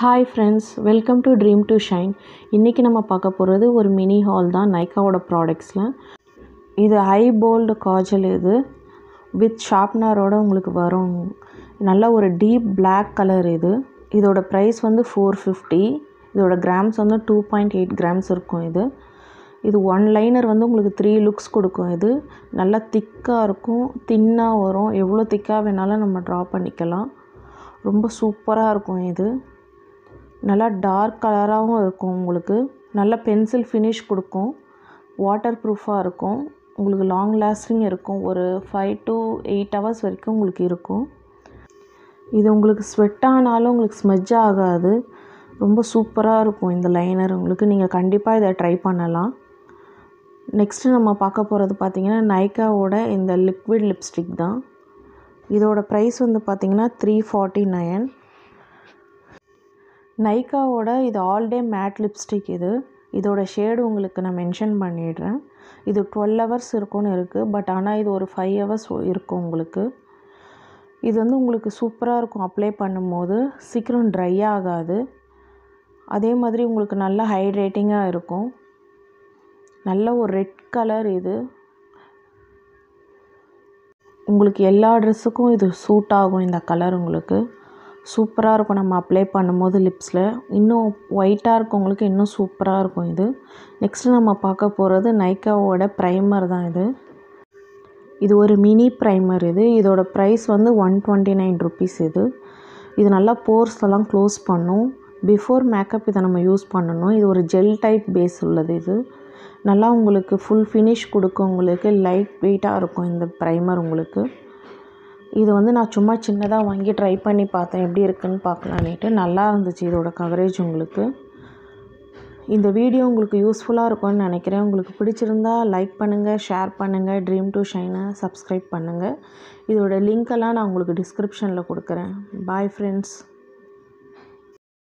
hi friends welcome to dream to shine இன்றைக்கி நம்ம பார்க்க போகிறது ஒரு மினி ஹால் தான் நைக்காவோட ப்ராடக்ட்ஸில் இது ஹை போல்டு காஜல் இது வித் ஷார்ப்னரோட உங்களுக்கு வரும் நல்ல ஒரு டீப் Black கலர் இது இதோட ப்ரைஸ் வந்து ஃபோர் ஃபிஃப்டி இதோட கிராம்ஸ் வந்து டூ பாயிண்ட் எயிட் கிராம்ஸ் இருக்கும் இது இது ஒன் லைனர் வந்து உங்களுக்கு த்ரீ லுக்ஸ் கொடுக்கும் இது நல்லா திக்காக இருக்கும் தின்னாக வரும் எவ்வளோ திக்காக வேணாலும் நம்ம ட்ரா பண்ணிக்கலாம் ரொம்ப சூப்பராக இருக்கும் இது நல்லா டார்க் கலராகவும் இருக்கும் உங்களுக்கு நல்ல பென்சில் ஃபினிஷ் கொடுக்கும் வாட்டர் ப்ரூஃபாக இருக்கும் உங்களுக்கு லாங் லாஸ்டிங் இருக்கும் ஒரு ஃபைவ் டு எயிட் ஹவர்ஸ் வரைக்கும் உங்களுக்கு இருக்கும் இது உங்களுக்கு ஸ்வெட் ஆனாலும் உங்களுக்கு ஸ்மெஜ் ஆகாது ரொம்ப சூப்பராக இருக்கும் இந்த லைனர் உங்களுக்கு நீங்கள் கண்டிப்பாக இதை ட்ரை பண்ணலாம் நெக்ஸ்ட்டு நம்ம பார்க்க போகிறது பார்த்திங்கன்னா நைக்காவோட இந்த லிக்விட் லிப்ஸ்டிக் தான் இதோட ப்ரைஸ் வந்து பார்த்திங்கன்னா த்ரீ ஃபார்ட்டி நைன் நைக்காவோட இது ஆல் டே மேட் லிப்ஸ்டிக் இது இதோட ஷேடு உங்களுக்கு நான் மென்ஷன் பண்ணிடுறேன் இது டுவெல் ஹவர்ஸ் இருக்கும்னு இருக்குது பட் ஆனால் இது ஒரு ஃபைவ் ஹவர்ஸ் இருக்கும் உங்களுக்கு இது வந்து உங்களுக்கு சூப்பராக இருக்கும் அப்ளை பண்ணும்போது சீக்கிரம் ட்ரை ஆகாது அதே மாதிரி உங்களுக்கு நல்ல ஹைட்ரேட்டிங்காக இருக்கும் நல்ல ஒரு ரெட் கலர் இது உங்களுக்கு எல்லா ட்ரெஸ்ஸுக்கும் இது சூட் ஆகும் இந்த கலர் உங்களுக்கு சூப்பராக இருக்கும் நம்ம அப்ளை பண்ணும்போது லிப்ஸில் இன்னும் ஒயிட்டாக இருக்கவங்களுக்கு இன்னும் சூப்பராக இருக்கும் இது நெக்ஸ்ட்டு நம்ம பார்க்க போகிறது நைக்காவோட ப்ரைமர் தான் இது இது ஒரு மினி ப்ரைமர் இது இதோட ப்ரைஸ் வந்து ஒன் டுவெண்ட்டி நைன் ருபீஸ் இது இது நல்லா போர்ஸ் எல்லாம் க்ளோஸ் பண்ணும் பிஃபோர் மேக்கப் இதை நம்ம யூஸ் பண்ணணும் இது ஒரு ஜெல் டைப் பேஸ் உள்ளது இது நல்லா உங்களுக்கு ஃபுல் ஃபினிஷ் கொடுக்கும் உங்களுக்கு லைட் வெயிட்டாக இருக்கும் இந்த ப்ரைமர் உங்களுக்கு இது வந்து நான் சும்மா சின்னதாக வாங்கி ட்ரை பண்ணி பார்த்தேன் எப்படி இருக்குன்னு பார்க்கலான்ட்டு நல்லா இருந்துச்சு இதோட கவரேஜ் உங்களுக்கு இந்த வீடியோ உங்களுக்கு யூஸ்ஃபுல்லாக இருக்கும்னு நினைக்கிறேன் உங்களுக்கு பிடிச்சிருந்தா லைக் பண்ணுங்கள் ஷேர் பண்ணுங்கள் ட்ரீம் டு ஷைனை சப்ஸ்கிரைப் பண்ணுங்கள் இதோட லிங்க்கெல்லாம் நான் உங்களுக்கு டிஸ்கிரிப்ஷனில் கொடுக்குறேன் பாய் ஃப்ரெண்ட்ஸ்